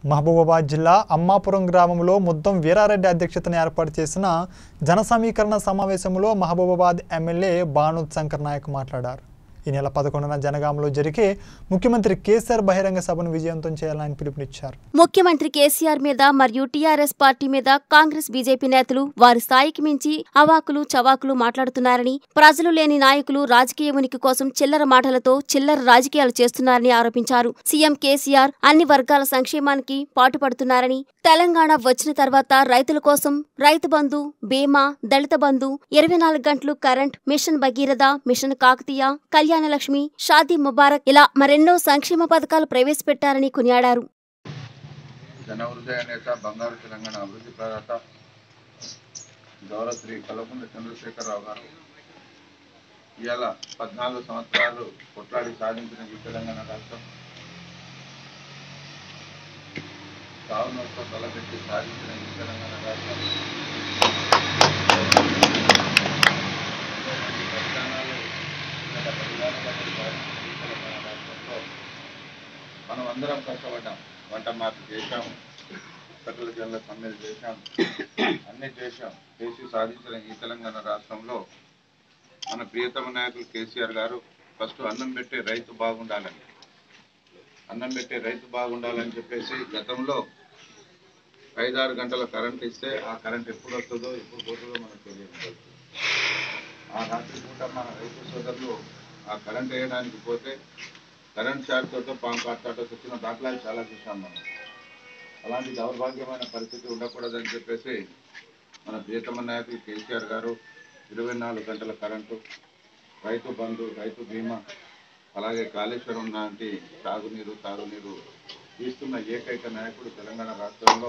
మహబూబాబాద్ జిల్లా అమ్మాపురం గ్రామంలో ముద్దం వీరారెడ్డి అధ్యక్షతన ఏర్పాటు చేసిన జన సమీకరణ సమావేశంలో మహబూబాబాద్ ఎమ్మెల్యే భానుద్ శంకర్ నాయక్ మాట్లాడారు ఈ నెల పదకొండున జనగాంలో జరిగే ముఖ్యమంత్రి కేసీఆర్ బహిరంగ సభను విజయవంతం చేయాలని పిలుపునిచ్చారు ముఖ్యమంత్రి కేసీఆర్ మీద మరియు టీఆర్ఎస్ పార్టీ మీద కాంగ్రెస్ బీజేపీ నేతలు వారి స్థాయికి మించి అవాకులు చవాకులు మాట్లాడుతున్నారని ప్రజలు లేని నాయకులు రాజకీయ ఉనికి కోసం చిల్లర మాటలతో చిల్లర రాజకీయాలు చేస్తున్నారని ఆరోపించారు సీఎం కేసీఆర్ అన్ని వర్గాల సంక్షేమానికి పాటుపడుతున్నారని తెలంగాణ వచ్చిన తర్వాత రైతుల కోసం రైతు బంధు బీమా దళిత బంధు ఇరవై నాలుగు గంటలు current mission Bhagiratha mission Kakatiya Kalyana Lakshmi Shaadi Mubarak ఇలా మరెన్నో సంక్షేమ పథకాలు ప్రవేశపెట్టారని కొనియాడారు జన హృదయ నేత బంగారు తెలంగాణ అభివృద్ధి ప్రదాత గౌరవ శ్రీ కల్వకుంట్ల చంద్రశేఖరరావు గారు ఇవాళ పద్నాలుగు సంవత్సరాలు కొట్లాడి సాధించిన ఈ తెలంగాణ రాష్ట్రం సాగునోతో తలపెట్టి సాధించిన ఈ తెలంగాణ రాష్ట్రం ఎన్నోమంది పరిణామాలు గత పరిణామాలు సాధించిన ఈ తెలంగాణ రాష్ట్రంలో మనం అందరం కష్టపడ్డాం వంట మార్పు చేశాం సకల జల్ల సమ్మెలు చేశాం అన్ని చేశాం చేసి సాధించిన ఈ తెలంగాణ రాష్ట్రంలో మన ప్రియతమ నాయకులు కేసీఆర్ గారు ఫస్ట్ అన్నం పెట్టే రైతు బాగుండాలని అన్నం పెట్టే రైతు బాగుండాలని చెప్పేసి గతంలో ఐదారు గంటల కరెంట్ ఇస్తే ఆ కరెంట్ ఎప్పుడు వస్తుందో ఎప్పుడు పోతుందో మనకు తెలియదు ఆ రాత్రి పూట మన రైతు సోదరులు ఆ కరెంట్ వేయడానికి పోతే కరెంట్ షాక్ తోటో పాము కాటుతో వచ్చిన దాఖలాలు చాలా చూసాం మనం అలాంటి దౌర్భాగ్యమైన పరిస్థితి ఉండకూడదని చెప్పేసి మన ప్రియతమ నాయకులు కేసీఆర్ గారు ఇరవై నాలుగు గంటల కరెంటు రైతు బంధు రైతు బీమా అలాగే కాళేశ్వరం లాంటి తాగునీరు తాగునీరు తీస్తున్న ఏకైక నాయకుడు తెలంగాణ రాష్ట్రంలో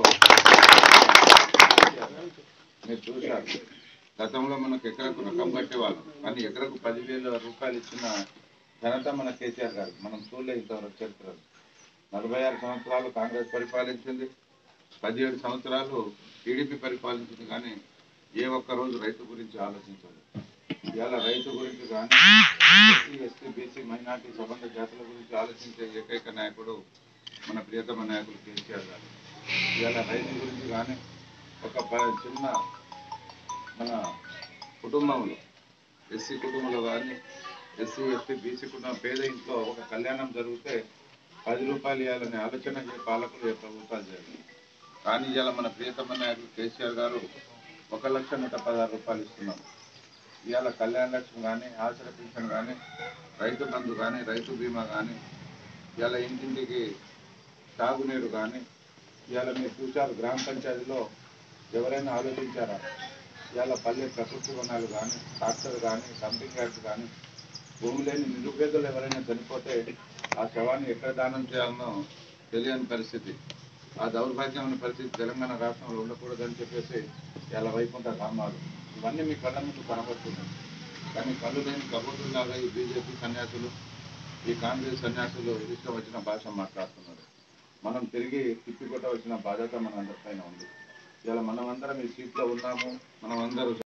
మీరు చూశారు గతంలో మనకు ఎకరకు రకం కట్టేవాళ్ళం కానీ ఎకరకు పదివేల రూపాయలు ఇచ్చిన ఘనత మన కేసీఆర్ గారు మనం చూడలేదు ఇంతవరకు చరిత్రలో నలభై ఆరు సంవత్సరాలు కాంగ్రెస్ పరిపాలించింది పదిహేడు సంవత్సరాలు టీడీపీ పరిపాలించింది కానీ ఏ ఒక్క రోజు రైతు గురించి ఆలోచించదు ఇవాళ రైతు గురించి కానీ ఎస్సీ ఎస్టీ బీసీ మైనార్టీ సంబంధ జాతుల గురించి ఆలోచించే ఏకైక నాయకుడు మన ప్రియతమ నాయకుడు కేసీఆర్ గారు ఇవాళ రైతు గురించి కానీ ఒక ప- చిన్న మన కుటుంబంలో ఎస్సీ కుటుంబంలో కానీ ఎస్సీ ఎస్టీ బీసీ కుటుంబం పేద ఇంట్లో ఒక కళ్యాణం జరిగితే పది రూపాయలు ఇవ్వాలనే ఆలోచన ఏ పాలకులు ఏ ప్రభుత్వాలు చేయాలి కానీ ఇవాళ మన ప్రియతమ నాయకులు కేసీఆర్ గారు ఒక లక్ష నూట పదహారు రూపాయలు ఇస్తున్నారు ఇవాళ కళ్యాణ లక్ష్మి కానీ ఆశ్రయ పింఛన్ కానీ రైతు బంధు కానీ రైతు బీమా కానీ ఇవాళ ఇంటింటికి తాగునీరు కానీ ఇవాళ మీరు చూశారు గ్రామ పంచాయతీలో ఎవరైనా ఆలోచించారా ఇవాళ పల్లె ప్రకృతి వనాలు కానీ ట్రాక్టర్ కానీ డంపింగ్ యార్డ్స్ కానీ భూమి లేని నిరుపేదలు ఎవరైనా చనిపోతే ఆ శవాన్ని ఎక్కడ దానం చేయాలనో తెలియని పరిస్థితి ఆ దౌర్భాగ్యమైన పరిస్థితి తెలంగాణ రాష్ట్రంలో ఉండకూడదని చెప్పేసి ఇలా వైకుంఠ గ్రామాలు ఇవన్నీ మీ కళ్ళ ముందు కనబడుతున్నాయి కానీ కళ్ళు లేని కబోతుల్లాగా ఈ బీజేపీ సన్యాసులు ఈ కాంగ్రెస్ సన్యాసులు ఇష్టం వచ్చిన భాష మాట్లాడుతున్నారు మనం తిరిగి తిప్పికొట్టవలసిన బాధ్యత మన అందరిపైన ఉంది ఇలా మనమందరం ఈ సీట్లో ఉన్నాము మనమందరూ